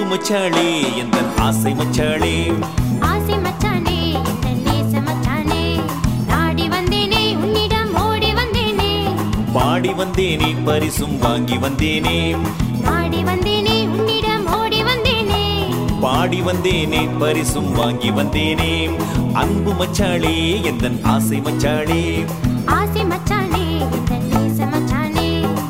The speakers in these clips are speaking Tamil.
மச்சாளே எந்த ஆசை மச்சாளே ஆசை மச்சானே இந்த நேச மச்சானே நாடி வந்தேனே உன்னிடம் ஓடி வந்தேனே பாடி வந்தேனே பரிசும் வாங்கி வந்தேனே நாடி வந்தேனே உன்னிடம் ஓடி வந்தேனே பாடி வந்தேனே பரிசும் வாங்கி வந்தேனே அன்பு மச்சாளே எந்த ஆசை மச்சாளே ஆசை மச்சானே இந்த நேச மச்சானே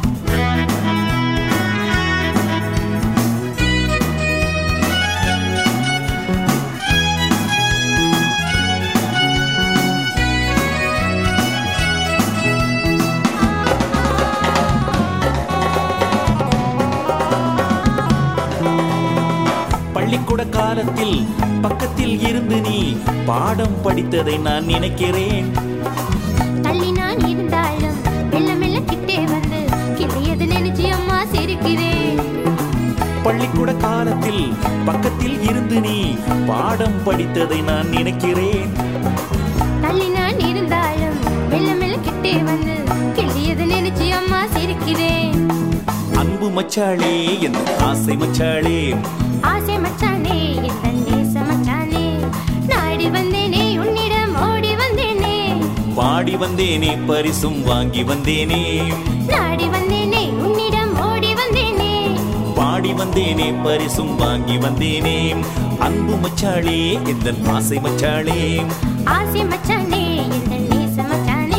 பள்ளிக்கூட காலத்தில் பக்கத்தில் இருந்து நீ பாடம் படித்ததை நான் நினைக்கிறேன் தள்ளி நான் இருந்தாலும் மெல்ல மெல்ல கிட்டே வந்து கிளையது நினைச்சு அம்மா சிரிக்கிறேன் பள்ளிக்கூட காலத்தில் பக்கத்தில் இருந்து நீ பாடம் படித்ததை நான் நினைக்கிறேன் தள்ளி நான் இருந்தாலும் மெல்ல மெல்ல கிட்டே வந்து கிளியது நினைச்சு அம்மா சிரிக்கிறேன் அன்பு மச்சாளே என் ஆசை மச்சாளே ஆசை மச்சானே இந்த நேச மச்சானே நாடி வந்தேனே உன்னிடம் ஓடி வந்தேனே பாடி வந்தேனே பரிசும் வாங்கி வந்தேனே நாடி வந்தேனே உன்னிடம் ஓடி வந்தேனே பாடி வந்தேனே பரிசும் வாங்கி வந்தேனே அன்பு மச்சாளே எந்த ஆசை மச்சாளே ஆசை மச்சானே இந்த நேச மச்சானே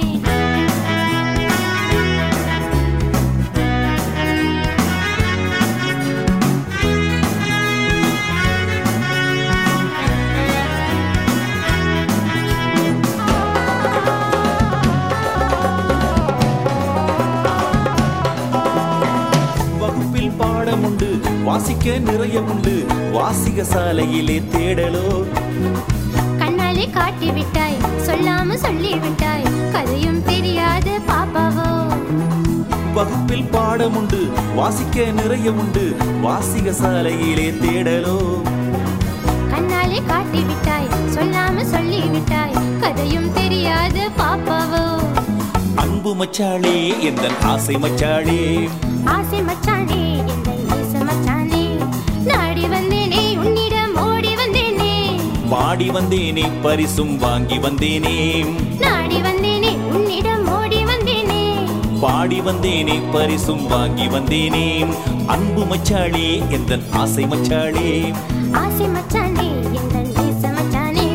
வகுப்பில் பாடம் உண்டு வாசிக்க நிறைய உண்டு வாசிக சாலையிலே தேடலோ கண்ணாலே காட்டி விட்டாய் சொல்லாம சொல்லி விட்டாய் கதையும் தெரியாத பாப்பாவோ வகுப்பில் பாடம் உண்டு வாசிக்க நிறைய உண்டு வாசிக சாலையிலே தேடலோ கண்ணாலே காட்டி விட்டாய் சொல்லாம சொல்லி விட்டாய் கதையும் தெரியாத பாப்பாவோ அன்பு மச்சாளே எந்த ஆசை மச்சாளே ஆசை மச்சானே இந்த நேச மச்சானே நாடி வந்தேனே உன்னிடம் ஓடி வந்தேனே பாடி வந்தேனே பரிசும் வாங்கி வந்தேனே நாடி வந்தேனே உன்னிடம் ஓடி வந்தேனே பாடி வந்தேனே பரிசும் வாங்கி வந்தேனே அன்பு மச்சாளே எந்த ஆசை மச்சாளே ஆசை மச்சானே இந்த நேச மச்சானே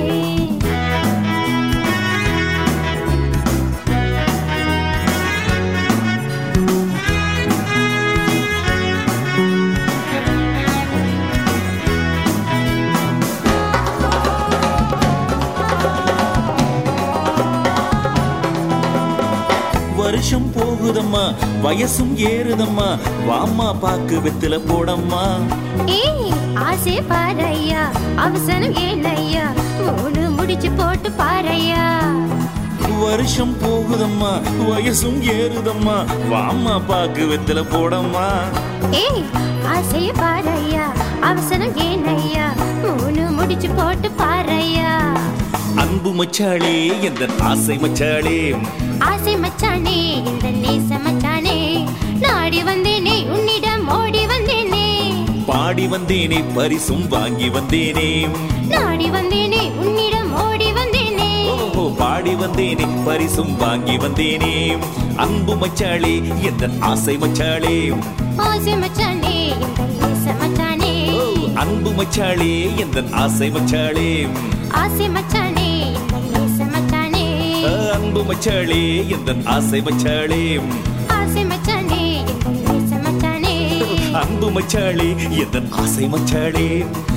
வருஷம் போகுதம்மா வயசும் ஏறுதம்மா வாம்மா பாக்கு வெத்தில போடம்மா ஏய் ஆசை பாரையா அவசரம் ஏனையா மூணு முடிச்சு போட்டு பாரையா வருஷம் போகுதம்மா வயசும் ஏறுதம்மா வாம்மா பாக்கு வெத்தில போடம்மா ஏய் ஆசை பாரையா அவசரம் ஏனையா மூணு முடிச்சு போட்டு பாரையா அன்பு மச்சாளே எந்த ஆசை மச்சாளே ஆசை மச்சானே இந்த நேச மச்சானே நாடி வந்தேனே உன்னிடம் ஓடி வந்தேனே பாடி வந்தேனே பரிசும் வாங்கி வந்தேனே நாடி வந்தேனே உன்னிடம் ஓடி வந்தேனே ஓஹோ பாடி வந்தேனே பரிசும் வாங்கி வந்தேனே அன்பு மச்சாளே எந்த ஆசை மச்சாளே ஆசை மச்சானே இந்த நேச மச்சானே ஓ, அன்பு மச்சாளே எந்த ஆசை மச்சாளே ஆசை மச்சானே இந்த நேச மச்சானே ஆ, அன்பு மச்சாளே எந்த ஆசை மச்சாளே ஆசை மச்சானே இந்த நேச மச்சானே அன்பு மச்சாளே எந்த ஆசை மச்சாளே